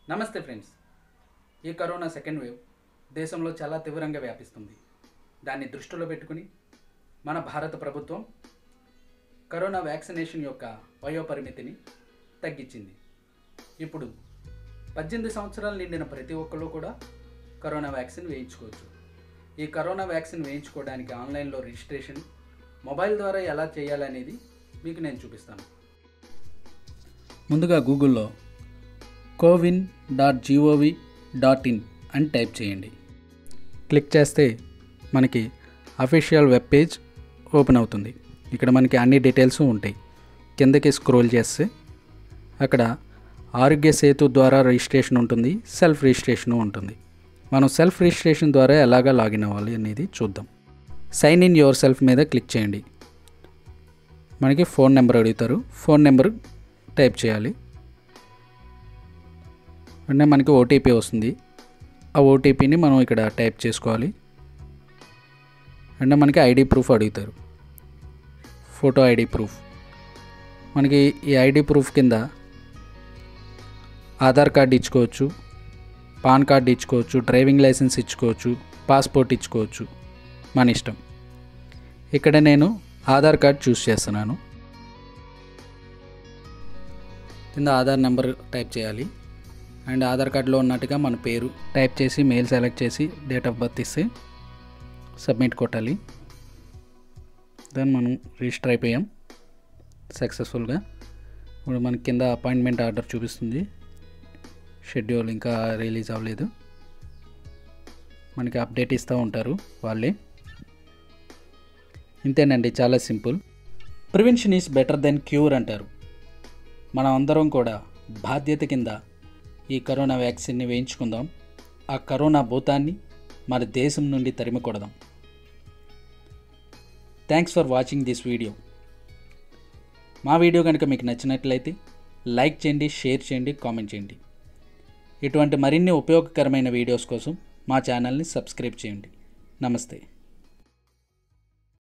నమస్తే ఫ్రెండ్స్ ఈ corona second wave దేశంలో చాలా తీవ్రంగా వ్యాపిస్తుంది దాన్ని దృష్టిలో పెట్టుకుని మన భారత ప్రభుత్వం కరోనా వ్యాక్సినేషన్ యొక్క వయోపరిమితిని తగ్గించింది ఇప్పుడు పద్దెనిమిది సంవత్సరాలు నిండిన ప్రతి ఒక్కరు కూడా కరోనా వ్యాక్సిన్ వేయించుకోవచ్చు ఈ కరోనా వ్యాక్సిన్ వేయించుకోవడానికి ఆన్లైన్లో రిజిస్ట్రేషన్ మొబైల్ ద్వారా ఎలా చేయాలనేది మీకు నేను చూపిస్తాను ముందుగా గూగుల్లో CoWIN dot G O V dot in అని టైప్ చేయండి క్లిక్ చేస్తే మనకి అఫీషియల్ వెబ్ పేజ్ ఓపెన్ అవుతుంది ఇక్కడ మనకి అన్ని డీటెయిల్స్ ఉంటాయి కిందకి స్క్రోల్ చేస్తే అక్కడ ఆరోగ్య సేతు ద్వారా రిజిస్ట్రేషన్ ఉంటుంది సెల్ఫ్ రిజిస్ట్రేషన్ ఉంటుంది మనం సెల్ఫ్ రిజిస్ట్రేషన్ ద్వారా ఎలాగా లాగిన్ అవ్వాలి అనేది చూద్దాం సైన్ ఇన్ యువర్ సెల్ఫ్ మీద క్లిక్ చేయండి మనకి ఫోన్ నెంబర్ అడుగుతారు ఫోన్ నెంబర్ టైప్ చేయాలి వెంటనే మనకి ఓటీపీ వస్తుంది ఆ ఓటీపీని మనం ఇక్కడ టైప్ చేసుకోవాలి వెంటనే మనకి ఐడి ప్రూఫ్ అడుగుతారు ఫోటో ఐడి ప్రూఫ్ మనకి ఈ ఐడి ప్రూఫ్ కింద ఆధార్ కార్డు ఇచ్చుకోవచ్చు పాన్ కార్డు ఇచ్చుకోవచ్చు డ్రైవింగ్ లైసెన్స్ ఇచ్చుకోవచ్చు పాస్పోర్ట్ ఇచ్చుకోవచ్చు మన ఇష్టం ఇక్కడ నేను ఆధార్ కార్డ్ చూస్ చేస్తున్నాను కింద ఆధార్ నెంబర్ టైప్ చేయాలి అండ్ ఆధార్ కార్డులో ఉన్నట్టుగా మన పేరు టైప్ చేసి మెయిల్ సెలెక్ట్ చేసి డేట్ ఆఫ్ బర్త్ ఇస్తే సబ్మిట్ కొట్టాలి దెన్ మనం రిజిస్టర్ అయిపోయాం సక్సెస్ఫుల్గా ఇప్పుడు మనకి కింద అపాయింట్మెంట్ ఆర్డర్ చూపిస్తుంది షెడ్యూల్ ఇంకా రిలీజ్ అవ్వలేదు మనకి అప్డేట్ ఇస్తూ ఉంటారు వాళ్ళే ఇంతేనండి చాలా simple prevention is better than cure అంటారు మనం అందరం కూడా బాధ్యత కింద ఈ కరోనా వ్యాక్సిన్ని వేయించుకుందాం ఆ కరోనా భూతాన్ని మన దేశం నుండి తరిమికొడదాం thanks for watching this video మా వీడియో కనుక మీకు నచ్చినట్లయితే లైక్ చేయండి షేర్ చేయండి కామెంట్ చేయండి ఇటువంటి మరిన్ని ఉపయోగకరమైన వీడియోస్ కోసం మా ఛానల్ని సబ్స్క్రైబ్ చేయండి నమస్తే